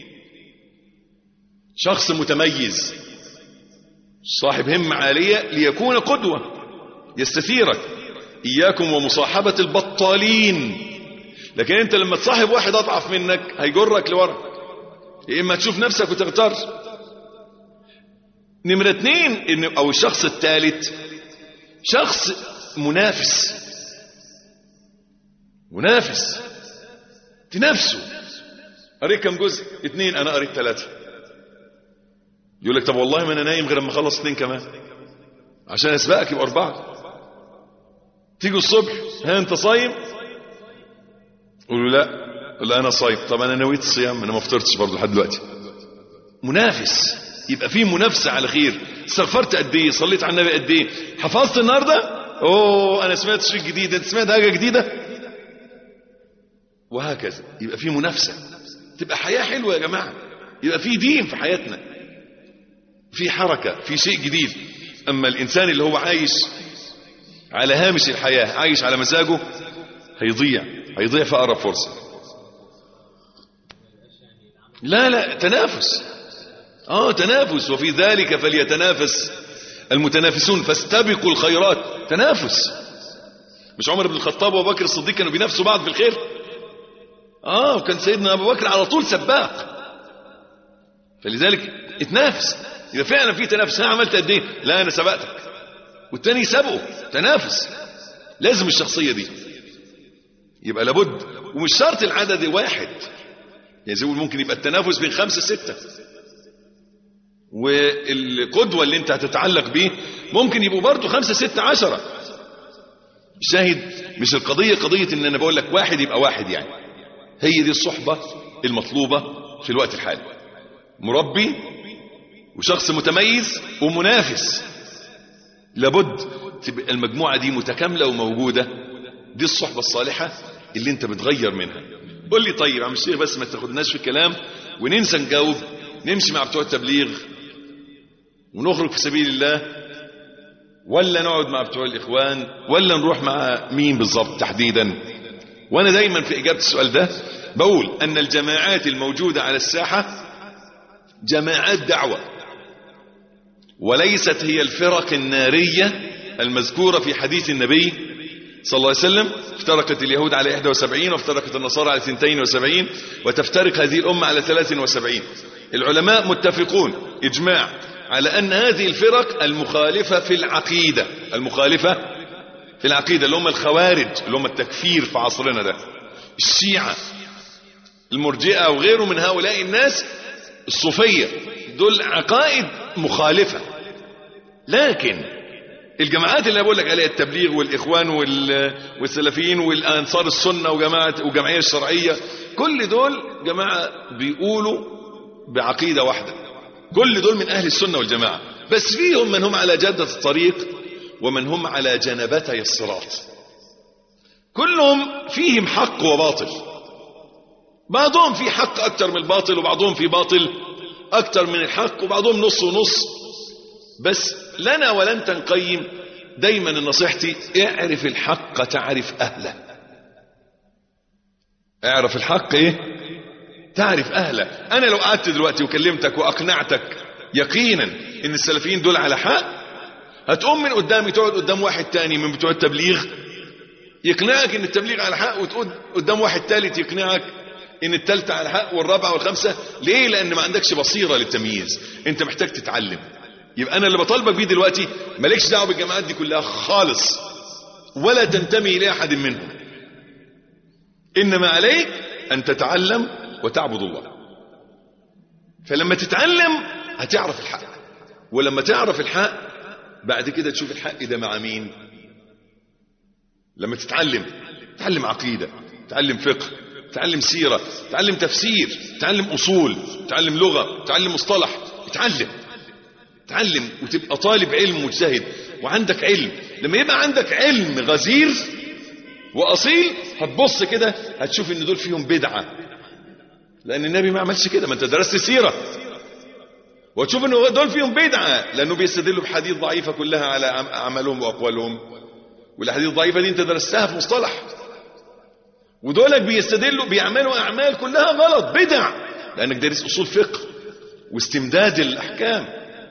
[SPEAKER 2] شخص متميز صاحب همة عالية ليكون قدوة يستثيرك إياكم ومصاحبة البطالين لكن أنت لما تصاحب واحد أضعف منك هيجرك لورا يا إما تشوف نفسك وتغتر نمرة اتنين إن أو الشخص الثالث شخص منافس منافس تنافسه قريت كم جزء اتنين انا قريت ثلاثة يقول لك طب والله ما انا نايم غير اما اخلص اتنين كمان عشان اسبقك يبقى اربعة تيجوا الصبح ها انت صايم قولوا لا قول لا انا صايم طب انا نويت الصيام انا ما فطرتش برضه لحد دلوقتي منافس يبقى في منافسة على خير استغفرت قد ايه صليت على النبي قد ايه حفظت النهارده اوه انا سمعت شيء جديد انت سمعت حاجه جديده وهكذا يبقى في منافسه تبقى حياه حلوه يا جماعه يبقى في دين في حياتنا في حركه في شيء جديد اما الانسان اللي هو عايش على هامش الحياه عايش على مزاجه هيضيع هيضيع في اقرب فرصه لا لا تنافس اه تنافس وفي ذلك فليتنافس المتنافسون فاستبقوا الخيرات تنافس مش عمر بن الخطاب وابو بكر الصديق كانوا بينافسوا بعض في الخير اه وكان سيدنا ابو بكر على طول سباق فلذلك اتنافس اذا فعلا في تنافس انا عملت قد ايه لا انا سبقتك والتاني سبقه تنافس لازم الشخصيه دي يبقى لابد ومش شرط العدد واحد يعني زي ممكن يبقى التنافس بين خمسه سته والقدوة اللي انت هتتعلق بيه ممكن يبقوا برضه خمسة ستة عشرة الشاهد مش القضية قضية ان انا بقول لك واحد يبقى واحد يعني هي دي الصحبة المطلوبة في الوقت الحالي مربي وشخص متميز ومنافس لابد تبقى المجموعة دي متكاملة وموجودة دي الصحبة الصالحة اللي انت بتغير منها قول لي طيب يا عم الشيخ بس ما تاخدناش في الكلام وننسى نجاوب نمشي مع بتوع التبليغ ونخرج في سبيل الله ولا نقعد مع بتوع الاخوان ولا نروح مع مين بالظبط تحديدا وانا دايما في اجابه السؤال ده بقول ان الجماعات الموجوده على الساحه جماعات دعوه وليست هي الفرق الناريه المذكوره في حديث النبي صلى الله عليه وسلم افترقت اليهود على 71 وافترقت النصارى على 72 وتفترق هذه الامه على 73 العلماء متفقون اجماع على ان هذه الفرق المخالفه في العقيده المخالفه في العقيده اللي هم الخوارج اللي هم التكفير في عصرنا ده الشيعه المرجئه وغيره من هؤلاء الناس الصوفيه دول عقائد مخالفه لكن الجماعات اللي بقول لك عليها التبليغ والاخوان وال- والسلفيين والانصار السنه وجماعه وجمعيه الشرعيه كل دول جماعه بيقولوا بعقيده واحده كل دول من اهل السنه والجماعه بس فيهم من هم على جاده الطريق ومن هم على جنبتي الصراط كلهم فيهم حق وباطل بعضهم في حق اكتر من الباطل وبعضهم في باطل اكتر من الحق وبعضهم نص ونص بس لنا ولن تنقيم دايما نصيحتي اعرف الحق تعرف اهله اعرف الحق ايه تعرف اهله انا لو قعدت دلوقتي وكلمتك واقنعتك يقينا ان السلفيين دول على حق هتقوم من قدامي تقعد قدام واحد تاني من بتوع التبليغ يقنعك ان التبليغ على حق وتقعد قدام واحد تالت يقنعك ان التالتة على حق والرابعة والخامسة ليه لان ما عندكش بصيرة للتمييز انت محتاج تتعلم يبقى انا اللي بطالبك بيه دلوقتي مالكش دعوه بالجماعات دي كلها خالص ولا تنتمي الى احد منهم انما عليك ان تتعلم وتعبد الله فلما تتعلم هتعرف الحق ولما تعرف الحق بعد كده تشوف الحق ده مع مين لما تتعلم تتعلم عقيده تتعلم فقه تتعلم سيره تتعلم تفسير تتعلم اصول تتعلم لغه تتعلم مصطلح اتعلم تعلم وتبقى طالب علم مجتهد وعندك علم لما يبقى عندك علم غزير واصيل هتبص كده هتشوف ان دول فيهم بدعه لان النبي ما عملش كده ما انت درست سيره وتشوف ان دول فيهم بدعه لانه بيستدلوا بحديث ضعيفه كلها على عم- اعمالهم واقوالهم والاحاديث الضعيفه دي انت درستها في مصطلح ودولك بيستدلوا بيعملوا اعمال كلها غلط بدع لانك دارس اصول فقه واستمداد الاحكام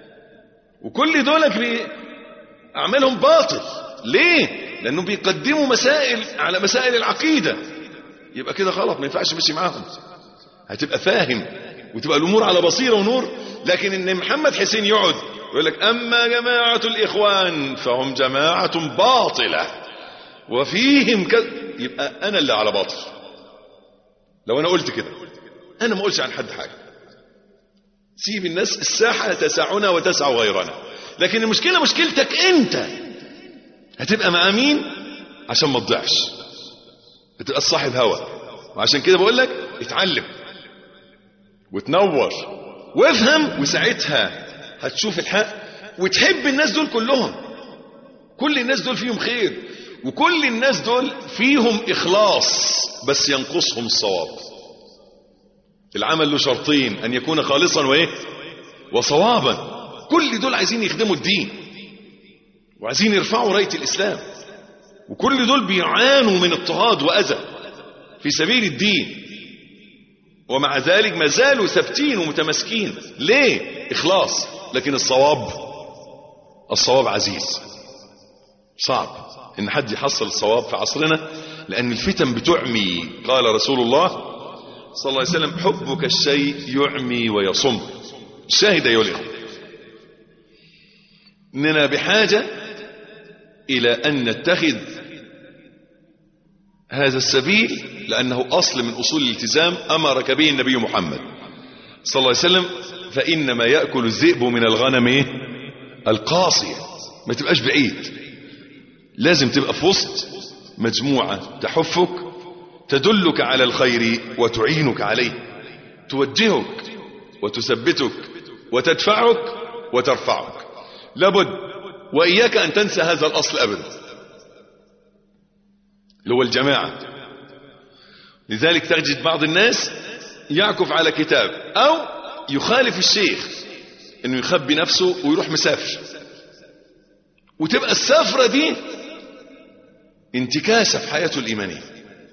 [SPEAKER 2] وكل دولك بي... اعمالهم باطل ليه لانهم بيقدموا مسائل على مسائل العقيده يبقى كده غلط ما ينفعش تمشي معاهم هتبقى فاهم وتبقى الامور على بصيره ونور لكن ان محمد حسين يقعد يقول لك اما جماعه الاخوان فهم جماعه باطله وفيهم كذا يبقى انا اللي على باطل لو انا قلت كده انا ما اقولش عن حد حاجه سيب الناس الساحة تسعنا وتسع غيرنا لكن المشكلة مشكلتك انت هتبقى مع مين عشان ما تضيعش هتبقى صاحب هوا وعشان كده بقول لك اتعلم وتنور وافهم وساعتها هتشوف الحق وتحب الناس دول كلهم كل الناس دول فيهم خير وكل الناس دول فيهم إخلاص بس ينقصهم الصواب العمل له شرطين أن يكون خالصا وإيه وصوابا كل دول عايزين يخدموا الدين وعايزين يرفعوا راية الإسلام وكل دول بيعانوا من اضطهاد وأذى في سبيل الدين ومع ذلك ما زالوا ثابتين ومتمسكين ليه إخلاص لكن الصواب الصواب عزيز صعب ان حد يحصل الصواب في عصرنا لان الفتن بتعمي قال رسول الله صلى الله عليه وسلم حبك الشيء يعمي ويصم الشاهد ايها الاخوه اننا بحاجه الى ان نتخذ هذا السبيل لانه اصل من اصول الالتزام امرك به النبي محمد صلى الله عليه وسلم فانما ياكل الذئب من الغنم ايه القاصيه ما تبقاش بعيد لازم تبقى في وسط مجموعة تحفك تدلك على الخير وتعينك عليه توجهك وتثبتك وتدفعك وترفعك لابد وإياك أن تنسى هذا الأصل أبدا اللي هو الجماعة لذلك تجد بعض الناس يعكف على كتاب أو يخالف الشيخ انه يخبي نفسه ويروح مسافر وتبقى السفرة دي انتكاسة في حياته الإيمانية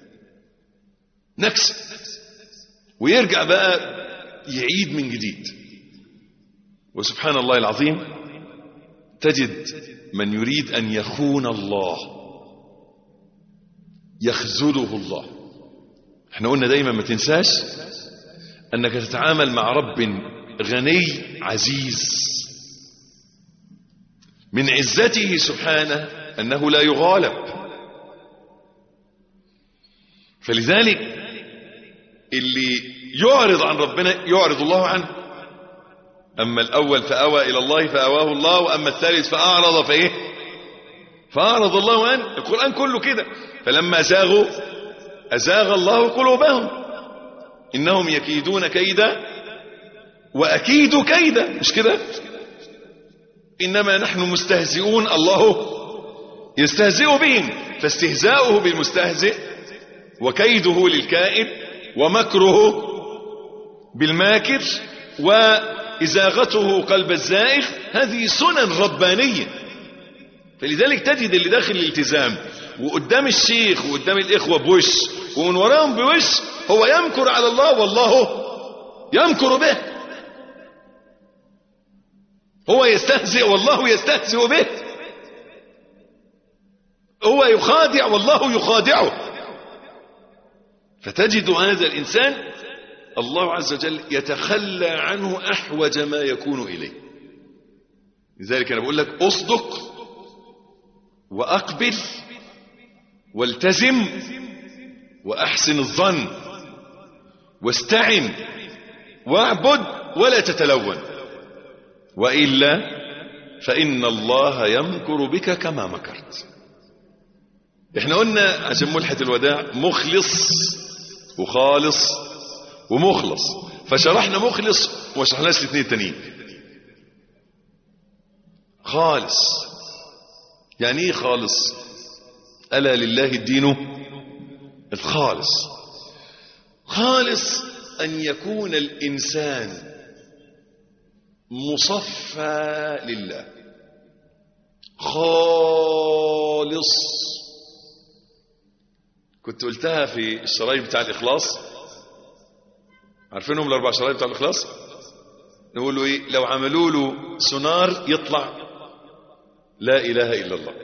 [SPEAKER 2] نكسة ويرجع بقى يعيد من جديد وسبحان الله العظيم تجد من يريد أن يخون الله يخذله الله احنا قلنا دايما ما تنساش أنك تتعامل مع رب غني عزيز من عزته سبحانه أنه لا يغالب فلذلك اللي يعرض عن ربنا يعرض الله عنه أما الأول فأوى إلى الله فأواه الله وأما الثالث فأعرض فإيه فأعرض الله عنه القرآن كله كده فلما زاغوا أزاغ الله قلوبهم إنهم يكيدون كيدا وأكيد كيدا مش كده إنما نحن مستهزئون الله يستهزئ بهم فاستهزاؤه بالمستهزئ وكيده للكائد ومكره بالماكر وإزاغته قلب الزائغ هذه سنن ربانية فلذلك تجد اللي داخل الالتزام وقدام الشيخ وقدام الإخوة بوش ومن وراهم بوش هو يمكر على الله والله يمكر به هو يستهزئ والله يستهزئ به هو يخادع والله يخادعه فتجد هذا الإنسان الله عز وجل يتخلى عنه أحوج ما يكون إليه لذلك أنا بقول لك أصدق وأقبل والتزم وأحسن الظن واستعن واعبد ولا تتلون وإلا فإن الله يمكر بك كما مكرت احنا قلنا عشان ملحة الوداع مخلص وخالص ومخلص فشرحنا مخلص وشرحنا الاثنين التانيين خالص يعني ايه خالص ألا لله الدين الخالص خالص أن يكون الإنسان مصفى لله خالص كنت قلتها في الشرايط بتاع الإخلاص عارفينهم الأربع شرايط بتاع الإخلاص نقول له إيه لو عملوا له سونار يطلع لا إله إلا الله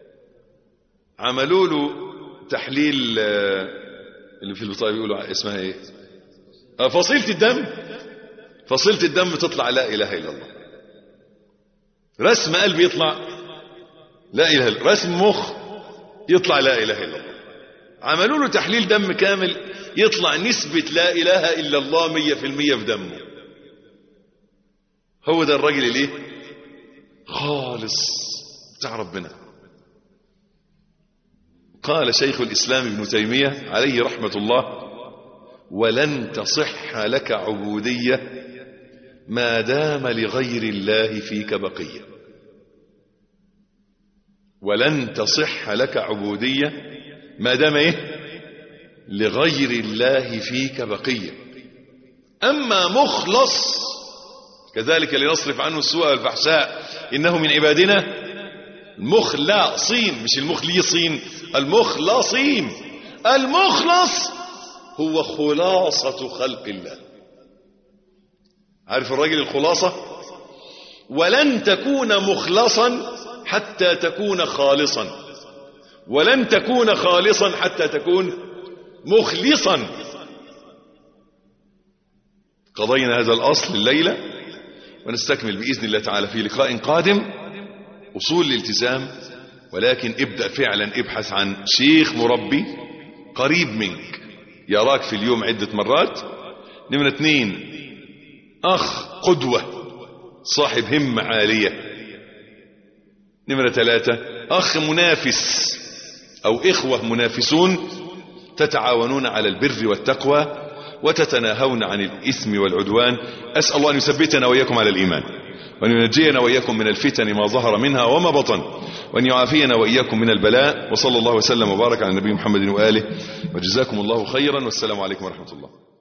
[SPEAKER 2] عملوا له تحليل اللي في البطاقة بيقولوا اسمها إيه آه فصيلة الدم فصيلة الدم تطلع لا إله إلا الله رسم قلب يطلع لا إله إلا الله رسم مخ يطلع لا إله إلا الله عملوا له تحليل دم كامل يطلع نسبة لا إله إلا الله مية في المية في دمه هو ده الراجل اللي خالص بتاع ربنا قال شيخ الإسلام ابن تيمية عليه رحمة الله ولن تصح لك عبودية ما دام لغير الله فيك بقية ولن تصح لك عبودية ما دام ايه لغير الله فيك بقية أما مخلص كذلك لنصرف عنه السوء والفحشاء إنه من عبادنا المخلصين مش المخلصين المخلصين المخلص هو خلاصة خلق الله عارف الراجل الخلاصة ولن تكون مخلصا حتى تكون خالصا ولن تكون خالصا حتى تكون مخلصا قضينا هذا الأصل الليلة ونستكمل بإذن الله تعالى في لقاء قادم أصول الالتزام ولكن ابدأ فعلا ابحث عن شيخ مربي قريب منك يراك في اليوم عدة مرات نمرة اثنين أخ قدوة صاحب همة عالية نمرة ثلاثة أخ منافس أو إخوة منافسون تتعاونون على البر والتقوى وتتناهون عن الإثم والعدوان أسأل الله أن يثبتنا وإياكم على الإيمان وأن ينجينا وإياكم من الفتن ما ظهر منها وما بطن وأن يعافينا وإياكم من البلاء وصلى الله وسلم وبارك على النبي محمد وآله وجزاكم الله خيرا والسلام عليكم ورحمة الله